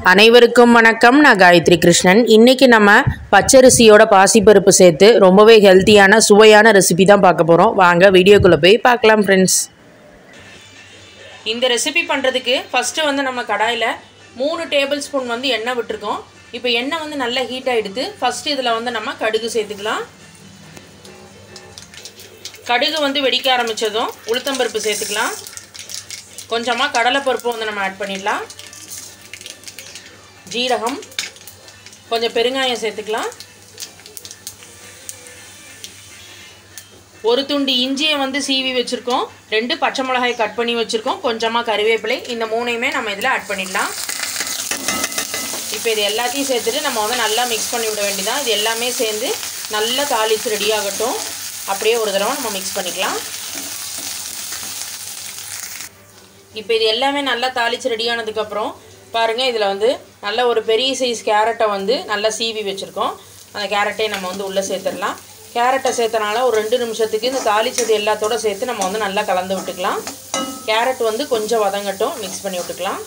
அனைவருக்கும் வணக்கம் நான் காயத்ரி கிருஷ்ணன் இன்றைக்கி நம்ம பச்சரிசியோட பாசிப்பருப்பு சேர்த்து ரொம்பவே ஹெல்த்தியான சுவையான ரெசிபி தான் பார்க்க போகிறோம் வாங்க வீடியோக்குள்ளே போய் பார்க்கலாம் ஃப்ரெண்ட்ஸ் இந்த ரெசிபி பண்ணுறதுக்கு ஃபஸ்ட்டு வந்து நம்ம கடாயில் மூணு டேபிள் ஸ்பூன் வந்து எண்ணெய் விட்டுருக்கோம் இப்போ எண்ணெய் வந்து நல்லா ஹீட் ஆகிடுது ஃபஸ்ட்டு இதில் வந்து நம்ம கடுகு சேர்த்துக்கலாம் கடுகு வந்து வெடிக்க ஆரம்பித்ததும் உளுத்தம்பருப்பு சேர்த்துக்கலாம் கொஞ்சமாக கடலைப்பருப்பு வந்து நம்ம ஆட் பண்ணிடலாம் ஜீரகம் கொஞ்சம் பெருங்காயம் சேர்த்துக்கலாம் ஒரு துண்டு இஞ்சியை வந்து சீவி வச்சுருக்கோம் ரெண்டு பச்சை மிளகாய் கட் பண்ணி வச்சுருக்கோம் கொஞ்சமாக கறிவேப்பிலை இந்த மூணையுமே நம்ம இதில் ஆட் பண்ணிடலாம் இப்போ இது எல்லாத்தையும் சேர்த்துட்டு நம்ம வந்து நல்லா மிக்ஸ் பண்ணி விட வேண்டியதான் இது எல்லாமே சேர்ந்து நல்லா தாளித்து ரெடி ஆகட்டும் அப்படியே ஒரு தடவை நம்ம மிக்ஸ் பண்ணிக்கலாம் இப்போ இது எல்லாமே நல்லா தாளித்து ரெடி ஆனதுக்கப்புறம் பாருங்கள் இதில் வந்து நல்ல ஒரு பெரிய சைஸ் கேரட்டை வந்து நல்லா சீவி வச்சுருக்கோம் அந்த கேரட்டை நம்ம வந்து உள்ளே சேர்த்துடலாம் கேரட்டை சேர்த்தனால ஒரு ரெண்டு நிமிஷத்துக்கு இந்த தாளிச்சது எல்லாத்தோட சேர்த்து நம்ம வந்து நல்லா கலந்து விட்டுக்கலாம் கேரட் வந்து கொஞ்சம் வதங்கட்டும் மிக்ஸ் பண்ணி விட்டுக்கலாம்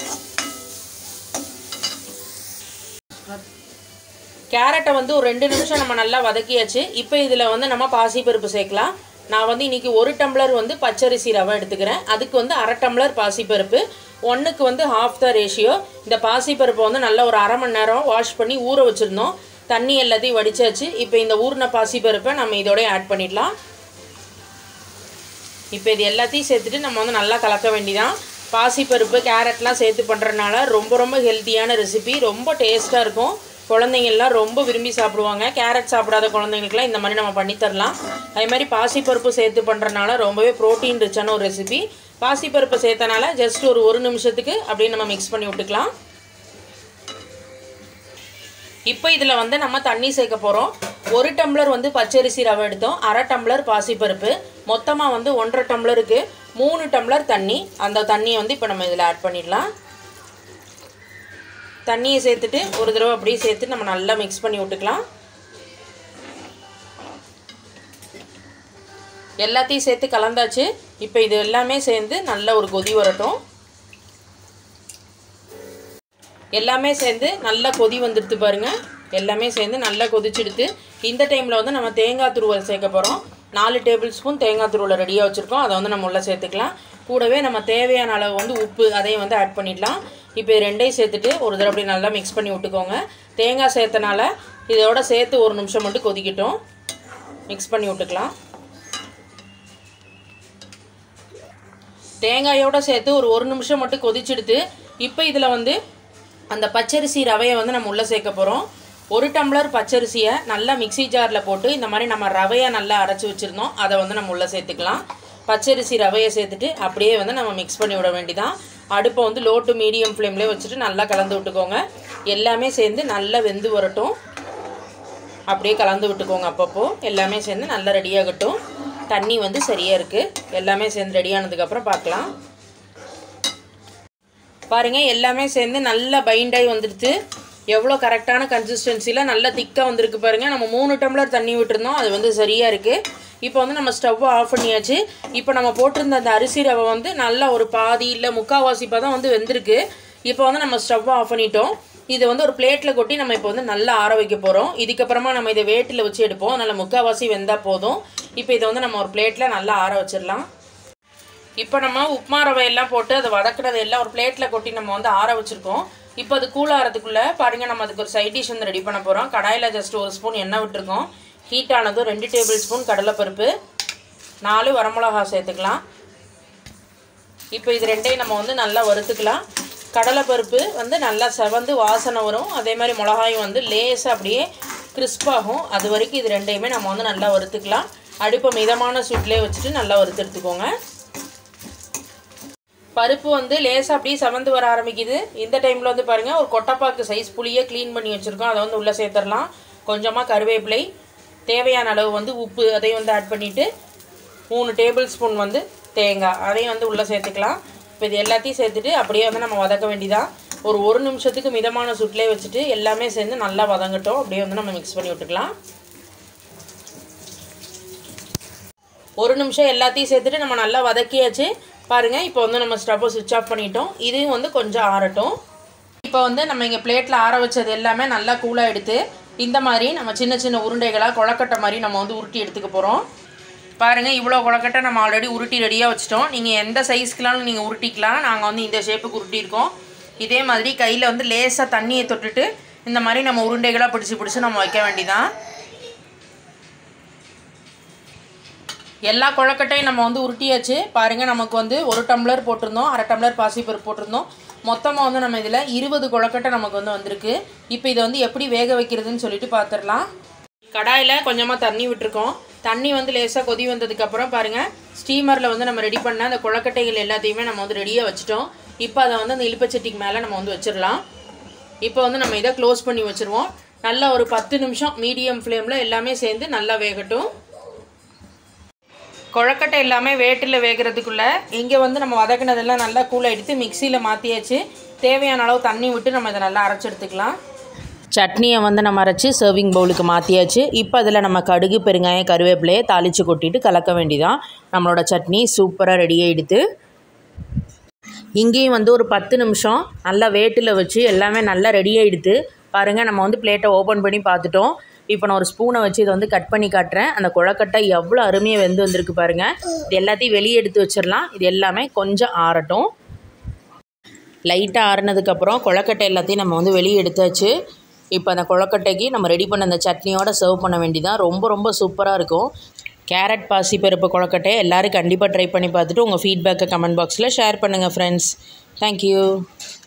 கேரட்டை வந்து ஒரு ரெண்டு நிமிஷம் நம்ம நல்லா வதக்கியாச்சு இப்போ இதில் வந்து நம்ம பாசிப்பருப்பு சேர்க்கலாம் நான் வந்து இன்றைக்கி ஒரு டம்ளர் வந்து பச்சரிசி ரவை எடுத்துக்கிறேன் அதுக்கு வந்து அரை டம்ளர் பாசிப்பருப்பு ஒன்றுக்கு வந்து ஹாஃப் த ரேஷியோ இந்த பாசிப்பருப்பை வந்து நல்லா ஒரு அரை மணி நேரம் வாஷ் பண்ணி ஊற வச்சுருந்தோம் தண்ணி எல்லாத்தையும் வடிச்சாச்சு இப்போ இந்த ஊறின பாசிப்பருப்பை நம்ம இதோடய ஆட் பண்ணிடலாம் இப்போ இது எல்லாத்தையும் சேர்த்துட்டு நம்ம வந்து நல்லா கலக்க வேண்டிதான் பாசிப்பருப்பு கேரட்லாம் சேர்த்து பண்ணுறதுனால ரொம்ப ரொம்ப ஹெல்த்தியான ரெசிபி ரொம்ப டேஸ்ட்டாக இருக்கும் குழந்தைங்கள்லாம் ரொம்ப விரும்பி சாப்பிடுவாங்க கேரட் சாப்பிடாத குழந்தைங்களுக்குலாம் இந்த மாதிரி நம்ம பண்ணித்தரலாம் அதே மாதிரி பாசிப்பருப்பு சேர்த்து பண்ணுறனால ரொம்பவே ப்ரோட்டீன் ரிச்சான ஒரு ரெசிபி பாசிப்பருப்பு சேர்த்தனால ஜஸ்ட் ஒரு ஒரு நிமிஷத்துக்கு அப்படியே நம்ம மிக்ஸ் பண்ணி விட்டுக்கலாம் இப்போ இதில் வந்து நம்ம தண்ணி சேர்க்க போகிறோம் ஒரு டம்ளர் வந்து பச்சரிசி ரவை எடுத்தோம் அரை டம்ளர் பாசிப்பருப்பு மொத்தமாக வந்து ஒன்றரை டம்ளருக்கு மூணு டம்ளர் தண்ணி அந்த தண்ணியை வந்து இப்போ நம்ம இதில் ஆட் பண்ணிடலாம் தண்ணியை சேர்த்துட்டு ஒரு தடவை அப்படியே சேர்த்து நம்ம நல்லா மிக்ஸ் பண்ணி விட்டுக்கலாம் எல்லாத்தையும் சேர்த்து கலந்தாச்சு இப்போ இது எல்லாமே சேர்ந்து நல்ல ஒரு கொதி வரட்டும் எல்லாமே சேர்ந்து நல்லா கொதி வந்துடுது பாருங்கள் எல்லாமே சேர்ந்து நல்லா கொதிச்செடுத்து இந்த டைமில் வந்து நம்ம தேங்காய் துருவல் சேர்க்க போகிறோம் நாலு டேபிள் ஸ்பூன் தேங்காய் துருவலை ரெடியாக வச்சுருக்கோம் அதை வந்து நம்ம உள்ளே சேர்த்துக்கலாம் கூடவே நம்ம தேவையான அளவு வந்து உப்பு அதையும் வந்து ஆட் பண்ணிடலாம் இப்போ இது ரெண்டையும் சேர்த்துட்டு ஒரு தடவை அப்படி நல்லா மிக்ஸ் பண்ணி விட்டுக்கோங்க தேங்காய் சேர்த்தனால இதோட சேர்த்து ஒரு நிமிஷம் மட்டும் கொதிக்கட்டும் மிக்ஸ் பண்ணி விட்டுக்கலாம் தேங்காயோடு சேர்த்து ஒரு ஒரு நிமிஷம் மட்டும் கொதிச்செடுத்து இப்போ இதில் வந்து அந்த பச்சரிசி ரவையை வந்து நம்ம உள்ளே சேர்க்க போகிறோம் ஒரு டம்ளர் பச்சரிசியை நல்லா மிக்சி ஜாரில் போட்டு இந்த மாதிரி நம்ம ரவையை நல்லா அரைச்சி வச்சுருந்தோம் அதை வந்து நம்ம உள்ளே சேர்த்துக்கலாம் பச்சரிசி ரவையை சேர்த்துட்டு அப்படியே வந்து நம்ம மிக்ஸ் பண்ணி விட வேண்டிதான் அடுப்பை வந்து லோ டு மீடியம் ஃப்ளேம்லேயே வச்சுட்டு நல்லா கலந்து விட்டுக்கோங்க எல்லாமே சேர்ந்து நல்லா வெந்து வரட்டும் அப்படியே கலந்து விட்டுக்கோங்க அப்பப்போ எல்லாமே சேர்ந்து நல்லா ரெடியாகட்டும் தண்ணி வந்து சரியாக இருக்குது எல்லாமே சேர்ந்து ரெடியானதுக்கப்புறம் பார்க்கலாம் பாருங்கள் எல்லாமே சேர்ந்து நல்லா பைண்டாகி வந்துடுது எவ்வளோ கரெக்டான கன்சிஸ்டன்சியில் நல்லா திக்காக வந்திருக்கு பாருங்கள் நம்ம மூணு டம்ளர் தண்ணி விட்டுருந்தோம் அது வந்து சரியாக இருக்குது இப்போ வந்து நம்ம ஸ்டவ்வை ஆஃப் பண்ணியாச்சு இப்போ நம்ம போட்டிருந்த அந்த அரிசி ரவை வந்து நல்லா ஒரு பாதி இல்லை முக்கால்வாசி பதம் வந்து வெந்திருக்கு இப்போ வந்து நம்ம ஸ்டவ்வை ஆஃப் பண்ணிட்டோம் இதை வந்து ஒரு பிளேட்டில் கொட்டி நம்ம இப்போ வந்து நல்லா ஆற வைக்க போகிறோம் இதுக்கப்புறமா நம்ம இதை வேட்டில் வச்சு எடுப்போம் நல்லா முக்கால்வாசி வெந்தால் போதும் இப்போ இதை வந்து நம்ம ஒரு பிளேட்டில் நல்லா ஆற வச்சிடலாம் இப்போ நம்ம உப்மா ரவை எல்லாம் போட்டு அதை வதக்குறது எல்லாம் ஒரு பிளேட்டில் கொட்டி நம்ம வந்து ஆற வச்சுருக்கோம் இப்போ அது கூல் ஆகிறதுக்குள்ளே பாருங்கள் நம்ம அதுக்கு ஒரு சைட் டிஷ் வந்து ரெடி பண்ண போகிறோம் கடாயில் ஜஸ்ட் ஒரு ஸ்பூன் எண்ணெய் விட்டுருக்கோம் ஹீட் ஆனதும் ரெண்டு டேபிள் ஸ்பூன் கடலைப்பருப்பு நாலு வரமிளகா சேர்த்துக்கலாம் இப்போ இது ரெண்டையும் நம்ம வந்து நல்லா வறுத்துக்கலாம் கடலைப்பருப்பு வந்து நல்லா செவந்து வாசனை வரும் அதே மாதிரி மிளகாயும் வந்து லேசாக அப்படியே கிறிஸ்பாகும் அது வரைக்கும் இது ரெண்டையுமே நம்ம வந்து நல்லா வறுத்துக்கலாம் அடுப்பை மிதமான சூட்லேயே வச்சுட்டு நல்லா வறுத்து எடுத்துக்கோங்க பருப்பு வந்து லேசாக அப்படியே செவந்து வர ஆரம்பிக்குது இந்த டைமில் வந்து பாருங்கள் ஒரு கொட்டைப்பாக்கு சைஸ் புளியை க்ளீன் பண்ணி வச்சுருக்கோம் அதை வந்து உள்ளே சேர்த்துடலாம் கொஞ்சமாக கருவேப்பிலை தேவையான அளவு வந்து உப்பு அதையும் வந்து ஆட் பண்ணிவிட்டு மூணு டேபிள் ஸ்பூன் வந்து தேங்காய் அதையும் வந்து உள்ளே சேர்த்துக்கலாம் இப்போ இது எல்லாத்தையும் சேர்த்துட்டு அப்படியே வந்து நம்ம வதக்க வேண்டியதான் ஒரு ஒரு நிமிஷத்துக்கு மிதமான சுட்டிலே வச்சுட்டு எல்லாமே சேர்ந்து நல்லா வதங்கட்டும் அப்படியே வந்து நம்ம மிக்ஸ் பண்ணி விட்டுக்கலாம் ஒரு நிமிஷம் எல்லாத்தையும் சேர்த்துட்டு நம்ம நல்லா வதக்கியாச்சு பாருங்கள் இப்போ வந்து நம்ம ஸ்டவ்வை சுவிட்ச் ஆஃப் பண்ணிட்டோம் இதையும் வந்து கொஞ்சம் ஆறட்டும் இப்போ வந்து நம்ம இங்கே பிளேட்டில் ஆற வச்சது எல்லாமே நல்லா கூலாக எடுத்து இந்த மாதிரி நம்ம சின்ன சின்ன உருண்டைகளாக கொழக்கட்டை மாதிரி நம்ம வந்து உருட்டி எடுத்துக்க போகிறோம் பாருங்கள் இவ்வளோ கொழக்கட்டை நம்ம ஆல்ரெடி உருட்டி ரெடியாக வச்சிட்டோம் நீங்கள் எந்த சைஸ்க்குலாம் நீங்கள் உருட்டிக்கலாம் நாங்கள் வந்து இந்த ஷேப்புக்கு உருட்டியிருக்கோம் இதே மாதிரி கையில் வந்து லேசாக தண்ணியை தொட்டுட்டு இந்த மாதிரி நம்ம உருண்டைகளாக பிடிச்சி பிடிச்சி நம்ம வைக்க வேண்டியதான் எல்லா கொழக்கட்டையும் நம்ம வந்து உருட்டியாச்சு பாருங்கள் நமக்கு வந்து ஒரு டம்ளர் போட்டிருந்தோம் அரை டம்ளர் பாசிப்பருப்பு போட்டிருந்தோம் மொத்தமாக வந்து நம்ம இதில் இருபது கொழக்கட்டை நமக்கு வந்து வந்திருக்கு இப்போ இதை வந்து எப்படி வேக வைக்கிறதுன்னு சொல்லிட்டு பார்த்துடலாம் கடாயில் கொஞ்சமாக தண்ணி விட்டுருக்கோம் தண்ணி வந்து லேசாக கொதி வந்ததுக்கப்புறம் பாருங்கள் ஸ்டீமரில் வந்து நம்ம ரெடி பண்ண அந்த கொழக்கட்டைகள் எல்லாத்தையுமே நம்ம வந்து ரெடியாக வச்சுட்டோம் இப்போ அதை வந்து அந்த இழுப்பச்சட்டிக்கு மேலே நம்ம வந்து வச்சிடலாம் இப்போ வந்து நம்ம இதை க்ளோஸ் பண்ணி வச்சுருவோம் நல்லா ஒரு பத்து நிமிஷம் மீடியம் ஃப்ளேமில் எல்லாமே சேர்ந்து நல்லா வேகட்டும் கொழக்கட்டை எல்லாமே வேட்டில் வேகிறதுக்குள்ளே இங்கே வந்து நம்ம வதக்கினதெல்லாம் நல்லா கூலை எடுத்து மிக்சியில் மாற்றியாச்சு தேவையான அளவு தண்ணி விட்டு நம்ம இதை நல்லா அரைச்சி எடுத்துக்கலாம் சட்னியை வந்து நம்ம அரைச்சி சர்விங் பவுலுக்கு மாற்றியாச்சு இப்போ அதில் நம்ம கடுகு பெருங்காயம் கருவேப்பிலையை தாளித்து கொட்டிட்டு கலக்க வேண்டியதான் நம்மளோட சட்னி சூப்பராக ரெடி ஆகிடுது இங்கேயும் வந்து ஒரு பத்து நிமிஷம் நல்லா வேட்டில் வச்சு எல்லாமே நல்லா ரெடி ஆகிடுது பாருங்கள் நம்ம வந்து பிளேட்டை ஓப்பன் பண்ணி பார்த்துட்டோம் இப்போ நான் ஒரு ஸ்பூனை வச்சு இதை வந்து கட் பண்ணி காட்டுறேன் அந்த குழக்கட்டை எவ்வளோ அருமையாக வெந்து வந்திருக்கு பாருங்கள் இது எல்லாத்தையும் வெளியே எடுத்து வச்சிடலாம் இது எல்லாமே கொஞ்சம் ஆறட்டும் லைட்டாக ஆறுனதுக்கப்புறம் கொழக்கட்டை எல்லாத்தையும் நம்ம வந்து வெளியே எடுத்தாச்சு இப்போ அந்த கொழக்கட்டைக்கு நம்ம ரெடி பண்ண அந்த சட்னியோட சர்வ் பண்ண வேண்டியதான் ரொம்ப ரொம்ப சூப்பராக இருக்கும் கேரட் பாசிப்பருப்பு கொழக்கட்டை எல்லோரும் கண்டிப்பாக ட்ரை பண்ணி பார்த்துட்டு உங்கள் ஃபீட்பேக்கை கமெண்ட் பாக்ஸில் ஷேர் பண்ணுங்கள் ஃப்ரெண்ட்ஸ் தேங்க்யூ